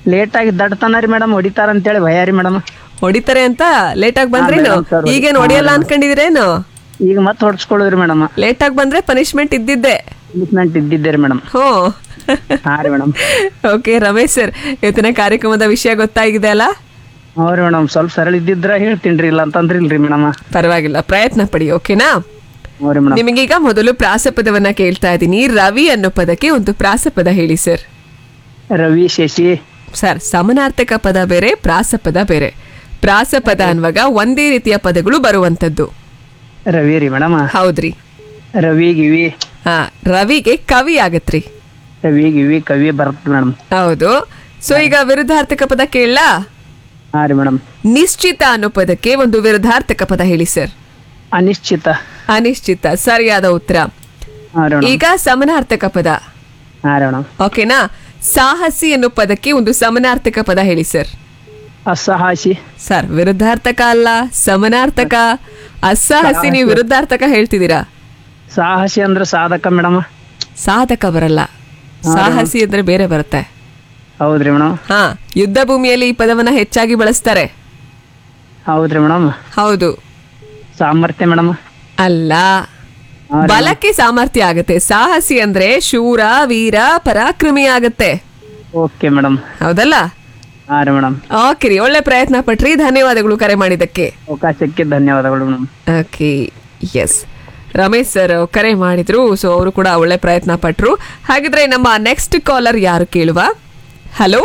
Late ಆಗಿ ದಡ್ತಾನ ರೀ madam ಹೊಡಿತಾರ ಅಂತೇಳಿ ಭಯ ರೀ ಮೇಡಮ್ ಹೊಡಿತಾರೆ ಅಂತ ಲೇಟಾಗಿ ಬಂದ್ರೇನು madam, sir, ಈಗೇನು ಹಾ, ಹೊಡಿಯಲ್ಲ madam. ಅನ್ಕೊಂಡಿದ್ರೇನು ಈಗ ಮತ್ತೆ ಹೊಡ್ಸ್ಕೊಳ್ಳೋದ್ರಿ ಮೇಡಮ್ ಲೇಟಾಗಿ ಬಂದ್ರೆ ಪನಿಷ್ಮೆಂಟ್ ಇದ್ದಿದ್ದೆ ಪನಿಷ್ಮೆಂಟ್ ಇದ್ದಿದ್ದೆ ರೀ ಮೇಡಮ್ ಹ್ಞೂ ಹಾ ರೀ ಮೇಡಮ್ ಓಕೆ ರಮೇಶ್ ಸರ್ ಇವತ್ತಿನ ಕಾರ್ಯಕ್ರಮದ ವಿಷಯ ಗೊತ್ತಾಗಿದೆ ಅಲ್ಲ ಹ್ಞೂ ರೀ ಮೇಡಮ್ ಸ್ವಲ್ಪ ಸರಳ ಇದ್ದಿದ್ರ ಹೇಳ್ತೀನಿ ರೀ ಇಲ್ಲ ಅಂತಂದ್ರಿ ಇಲ್ರಿ ಮೇಡಮ್ ಪರವಾಗಿಲ್ಲ ಪ್ರಯತ್ನ ಪಡಿ ಓಕೆನಾ ಹ್ಞೂ ರೀ ಮೇಡಮ್ ನಿಮಗೀಗ ಮೊದಲು ಪ್ರಾಸಪದವನ್ನ ಕೇಳ್ತಾ ಇದ್ದೀನಿ ರವಿ ಅನ್ನೋ ಪದಕ್ಕೆ ಒಂದು ಪ್ರಾಸಪದ ಹೇಳಿ ಸರ್ ರವಿ ಶಶಿ ಸರ್ ಸಮನಾರ್ಥಕ ಪದ ಬೇರೆ ಪ್ರಾಸಪದ ಬೇರೆ ಪ್ರಾಸಪದ ಅನ್ನುವಾಗ ಒಂದೇ ರೀತಿಯ ಪದಗಳು ಬರುವಂತದ್ದು ರವಿ ರೀ ಮೇಡಮ್ ಹೌದ್ರಿ ರವಿ ಗಿವಿ ಹಾ ರವಿಗೆ ಕವಿ ಆಗತ್ರಿ ರವಿ ಗಿವಿ ಕವಿ ಬರುತ್ತೆ ಮೇಡಮ್ ಹೌದು ಸೊ ಈಗ ವಿರುದ್ಧಾರ್ಥಕ ಪದ ಕೇಳಲ್ಲ ಹಾ ರೀ ಮೇಡಮ್ ನಿಶ್ಚಿತ ಅನ್ನೋ ಪದಕ್ಕೆ ಒಂದು ವಿರುದ್ಧಾರ್ಥಕ ಪದ ಹೇಳಿ ಸರ್ ಅನಿಶ್ಚಿತ ಅನಿಶ್ಚಿತ ಸರಿಯಾದ ಉತ್ತರ ಹಾ ರೀ ಮೇಡಮ್ ಈಗ ಸಮನಾರ್ಥಕ ಪದ ಹಾ ರೀ ಮೇಡಮ್ ಓಕೆನಾ ಸಾಹಸಿ ಅನ್ನೋ ಪದಕ್ಕೆ ಒಂದು ಸಮನಾರ್ಥಕ ಪದ ಹೇಳಿ ಸರ್ ಅಸಹಾಸಿ ಸರ್ ವಿರುದ್ಧಾರ್ಥಕ ಅಲ್ಲ ಸಮನಾರ್ಥಕ ಅಸಾಹಸಿ ನೀವು ವಿರುದ್ಧಾರ್ಥಕ ಹೇಳ್ತಿದ್ದೀರಾ ಸಾಹಸಿ ಅಂದ್ರೆ ಸಾಧಕ ಮೇಡಮ್ ಸಾಧಕ ಬರಲ್ಲ ಸಾಹಸಿ ಅಂದ್ರೆ ಬೇರೆ ಬರುತ್ತೆ ಹೌದ್ರಿ ಮೇಡಮ್ ಹಾ ಯುದ್ಧ ಭೂಮಿಯಲ್ಲಿ ಈ ಪದವನ್ನ ಹೆಚ್ಚಾಗಿ ಬಳಸ್ತಾರೆ ಹೌದ್ರಿ ಮೇಡಮ್ ಹೌದು ಸಾಮರ್ಥ್ಯ ಮೇಡಮ್ ಅಲ್ಲ ಬಲಕ್ಕೆ ಸಾಮರ್ಥ್ಯ ಆಗತ್ತೆ ಸಾಹಸಿ ಅಂದ್ರೆ ಶೂರ ವೀರ ಪರಾಕ್ರಮಿ ಆಗತ್ತೆ ಓಕೆ ಮೇಡಮ್ ಹೌದಲ್ಲ ಹಾ ರೀ ಮೇಡಮ್ ಓಕೆ ರೀ ಒಳ್ಳೆ ಪ್ರಯತ್ನ ಪಟ್ರಿ ಧನ್ಯವಾದಗಳು ಕರೆ ಮಾಡಿದ್ದಕ್ಕೆ ಅವಕಾಶಕ್ಕೆ ಧನ್ಯವಾದಗಳು madam okay yes Ramesh sir ಕರೆ ಮಾಡಿದ್ರು ಸೊ ಅವರು ಕೂಡ ಒಳ್ಳೆ ಪ್ರಯತ್ನ ಪಟ್ರು ಹಾಗಿದ್ರೆ ನಮ್ಮ ನೆಕ್ಸ್ಟ್ ಕಾಲರ್ ಯಾರು ಕೇಳುವ ಹಲೋ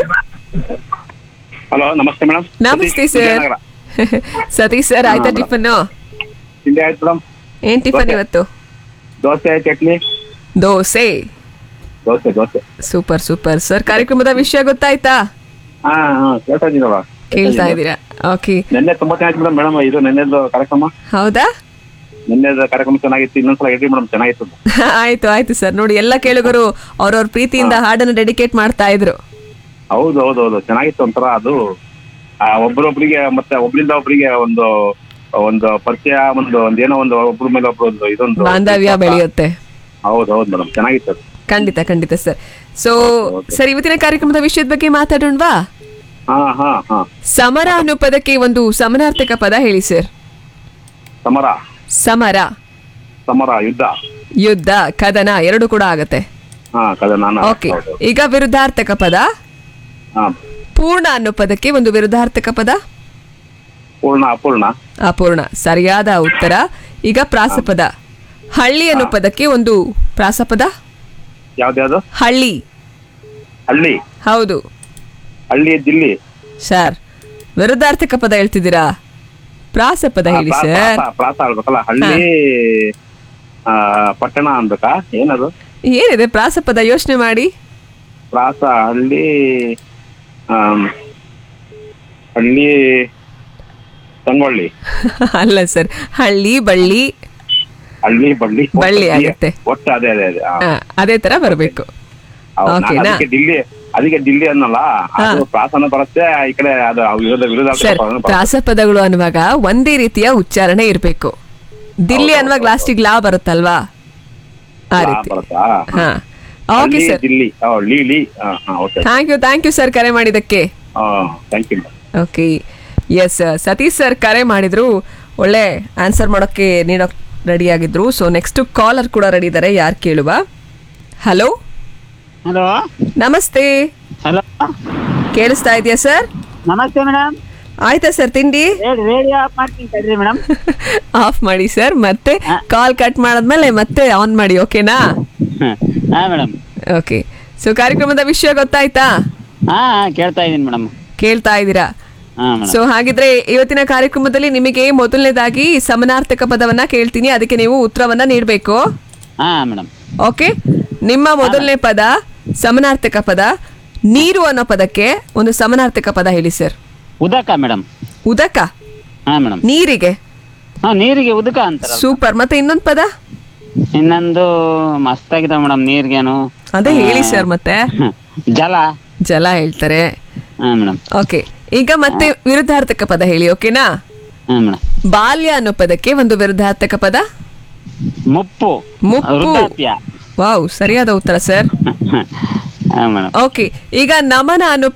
ಹಲೋ ನಮಸ್ತೆ ಮೇಡಮ್ ನಮಸ್ತೆ ಸರ್ ಸತೀಶ್ ಸರ್ ಆಯ್ತಾ ಟಿಫನ್ ತಿಂಡಿ ಆಯ್ತು ಮೇಡಮ್ ಏನ್ ಟಿಫನ್ ಇವತ್ತು dosa chutney dosa dosa dosa super super sir ಕಾರ್ಯಕ್ರಮದ ವಿಷಯ ಗೊತ್ತಾಯ್ತಾ ಹಾ ಹಾ ಕೇಳ್ತಾ ಇದ್ದೀನಲ್ಲ ಕೇಳ್ತಾ ಇದ್ದೀರಾ ಓಕೆ ನಿನ್ನೆ ತುಂಬಾ ಚೆನ್ನಾಗಿತ್ತು ಮೇಡಮ್ ಮೇಡಮ್ ಇದು ನಿನ್ನೆದು ಕಾರ್ಯಕ್ರಮ ಹೌದಾ ನಿನ್ನೆದು ಕಾರ್ಯಕ್ರಮ ಚೆನ್ನಾಗಿತ್ತು ಇನ್ನೊಂದ್ಸಲ ಹೇಳಿ ಮೇಡಮ್ ಚೆನ್ನಾಗಿತ್ತು ಆಯ್ತು ಆಯ್ತು ಸರ್ ನೋಡಿ ಎಲ್ಲ ಕೇಳುಗರು ಅವ್ರವ್ರ ಪ್ರೀತಿಯಿಂದ ಹಾಡನ್ನು ಡೆಡಿಕೇಟ್ ಮಾಡ್ತಾ ಇದ್ರು ಹೌದು ಹೌದು ಹೌದು ಚೆನ್ನಾಗಿತ್ತು ಒಂಥರ ಅದು ಆ, ಒಬ್ರೊಬ್ರಿಗೆ ಮತ್ತೆ ಒಬ್ರಿಂದ ಒಬ್ರಿಗೆ ಒಂದು ಒಂದು ಪರಿಚಯ ಒಂದು ಒಂದೇನೋ ಒಂದು ಒಬ್ರ ಮೇಲೆ ಒಬ್ರು ಒಂದು ಇದೊಂದು ಬಾಂಧವ್ಯ ಬೆಳೆಯುತ್ತೆ ಹೌದು ಹೌದು ಮೇಡಮ್ ಚೆನ್ನಾಗಿತ್ತು ಅದು. ಖಂಡಿತ ಖಂಡಿತ ಸರ್ ಸೊ ಸರ್ ಇವತ್ತಿನ ಕಾರ್ಯಕ್ರಮದ ವಿಷಯದ ಬಗ್ಗೆ ಮಾತಾಡೋಣವಾ ಹಾ ಹಾ ಹಾ ಸಮರ ಅನ್ನೋ ಪದಕ್ಕೆ ಒಂದು ಸಮನಾರ್ಥಕ ಪದ ಹೇಳಿ ಸರ್ ಸಮರ ಸಮರ ಸಮರ ಯುದ್ಧ ಯುದ್ಧ ಕದನ ಎರಡು ಕೂಡ ಆಗತ್ತೆ ಹಾ ಕದ ನಾನು ಓಕೆ ಹೌದು. ಈಗ ವಿರುದ್ಧಾರ್ಥಕ ಪದ ಹಾ ಪೂರ್ಣ ಅನ್ನೋ ಪದಕ್ಕೆ ಒಂದು ವಿರುದ್ಧಾರ್ಥಕ ಪದ ಪೂರ್ಣ ಅಪೂರ್ಣ ಅಪೂರ್ಣ ಸರಿಯಾದ ಉತ್ತರ ಈಗ ಪ್ರಾಸಪದ ಹಳ್ಳಿ ಅನ್ನೋ ಪದಕ್ಕೆ ಒಂದು ಪ್ರಾಸಪದ ಯಾವ್ದ್ಯಾವ್ದು ಹಳ್ಳಿ ಹಳ್ಳಿ ಹೌದು ಹಳ್ಳಿ ದಿಲ್ಲಿ ಸರ್ ವಿರುದ್ಧಾರ್ಥಕ ಪದ ಹೇಳ್ತಿದ್ದೀರಾ ಪ್ರಾಸಪದ ಹೇಳಿ ಪ್ರಾಸ- ಸರ್ ಪ್ರಾಸ- ಪ್ರಾಸ ಹೇಳ್ಬೇಕಲ್ಲ ಹಳ್ಳಿ ಆ, ಪಟ್ಟಣ ಅನ್ಬೇಕಾ ಏನದು ಏನಿದೆ ಪ್ರಾಸಪದ ಯೋಚನೆ ಮಾಡಿ ಪ್ರಾಸ ಹಳ್ಳಿ ಆಮ್, ಹಳ್ಳಿ ಸಂಗೊಳ್ಳಿ ಅಲ್ಲ ಸರ್ ಹಳ್ಳಿ ಬಳ್ಳಿ ಹಳ್ಳಿ ಬಳ್ಳಿ ಒಟ್ಟು ಬಳ್ಳಿ ದಿ- ಆಗುತ್ತೆ. ಒಟ್ಟು ಅದೇ ಅದೇ ಅದೇ ಆ. ಆ, ಅದೇ ತರ ಬರಬೇಕು ಹೌದು, ನಾನು ಓಕೆನಾ ಅದಕ್ಕೆ ದಿಲ್ಲಿ ಅದಕ್ಕೆ ದಿಲ್ಲಿ ಅನ್ನಲ್ಲ ಅದು ಪ್ರಾಸನ ಬರುತ್ತೆ ಈ ಕಡೆ ಅದು ವಿರೋಧ ವಿರೋಧ ಸರ್ ಪ್ರಾಸಪದಗಳು ಅನ್ನುವಾಗ ಒಂದೇ ರೀತಿಯ ಉಚ್ಚಾರಣೆ ಇರಬೇಕು ದಿಲ್ಲಿ ಅನ್ನುವಾಗ ಲಾಸ್ಟಿಗೆ ಲಾ ಬರುತ್ತಲ್ವಾ ಆ ರೀತಿ ಬರುತ್ತಾ ಹಾ ಓಕೆ ಹಳ್ಳಿ, ಸರ್ ದಿಲ್ಲಿ ಆ, ಲಿ ಲಿ okay thank you thank you sir ಕರೆ ಮಾಡಿದ್ದಕ್ಕೆ thank you okay yes Satish sir ಕರೆ ಮಾಡಿದ್ರು ಒಳ್ಳೆ ಆನ್ಸರ್ ಮಾಡೋಕ್ಕೆ ನೀಡೋಕ್ ರೆಡಿ ಆಗಿದ್ರು ಸೊ ನೆಕ್ಸ್ಟ್ ಕಾಲರ್ ಕೂಡ ರೆಡಿ ಇದ್ದಾರೆ ಯಾರು ಕೇಳುವ ಹಲೋ ಹಲೋ ನಮಸ್ತೆ ಹಲೋ ಕೇಳಿಸ್ತಾ ಇದೆಯಾ ಸರ್ ನಮಸ್ತೆ ಮೇಡಮ್ ಆಯ್ತಾ ಸರ್ ತಿಂಡಿ ರೇಡಿಯೋ ಆಫ್ ಮಾಡ್ತೀನಿ ತಡ್ರಿ ಮೇಡಮ್ ಆಫ್ ಮಾಡಿ ಸರ್ ಮತ್ತೆ ಕಾಲ್ ಕಟ್ ಮಾಡಾದ್ಮೇಲೆ ಮತ್ತೆ ಆನ್ ಮಾಡಿ ಓಕೆನಾ ಹಾ ಮೇಡಮ್ ಓಕೆ ಸೊ ಕಾರ್ಯಕ್ರಮದ ವಿಷಯ ಗೊತ್ತಾಯ್ತಾ ಹಾ ಕೇಳ್ತಾ ಇದೀನಿ ಮೇಡಮ್ ಕೇಳ್ತಾ ಇದ್ದೀರಾ ಹಾ ಮೇಡಮ್ ಸೊ ಹಾಗಿದ್ರೆ ಇವತ್ತಿನ ಕಾರ್ಯಕ್ರಮದಲ್ಲಿ ನಿಮಗೆ ಮೊದಲನೇದಾಗಿ ಸಮನಾರ್ಥಕ ಪದವನ್ನ ಕೇಳ್ತೀನಿ ಅದಕ್ಕೆ ನೀವು ಉತ್ತರವನ್ನ ನೀಡಬೇಕು ಹಾ ಮೇಡಮ್ ಓಕೆ ನಿಮ್ಮ ಮೊದಲನೇ ಪದ ಸಮನಾರ್ಥಕ ಪದ ನೀರು ಅನ್ನೋ ಪದಕ್ಕೆ ಒಂದು ಸಮನಾರ್ಥಕ ಪದ ಹೇಳಿ ಸರ್ ಉದಕ ಮೇಡಮ್ ಉದಕ ಹಾ ಮೇಡಮ್ ನೀರಿಗೆ ಹಾ ನೀರಿಗೆ ಉದಕ ಅಂತಾರ ಸೂಪರ್ ಮತ್ತೆ ಇನ್ನೊಂದು ಪದ ಇನ್ನೊಂದು ಮಸ್ತ್ ಆಗಿದೆ ಮೇಡಮ್ ನೀರ್ಗೇನು ಅದೇ ಹೇಳಿ ಸರ್ ಮತ್ತೆ ಹ್ಮ್. ಜಲ ಜಲ ಹೇಳ್ತಾರೆ ಹಾ ಮೇಡಮ್ ಓಕೆ ಈಗ ಮತ್ತೆ ವಿರುದ್ಧಾರ್ಥಕ ಪದ ಹೇಳಿ ಓಕೆನಾ ಹಾ ಮೇಡಮ್ ಬಾಲ್ಯ ಅನ್ನೋ ಪದಕ್ಕೆ ಒಂದು ವಿರುದ್ಧಾರ್ಥಕ ಪದ ಮುಪ್ಪು ಮುಪ್ಪು ವೃದ್ಧಾಪ್ಯ ವಾವ್ ಸರಿಯಾದ ಉತ್ತರ ಸರ್ ಹಾ ಮೇಡಮ್ ಓಕೆ ಈಗ ನಮನ ಅನ್ನೋ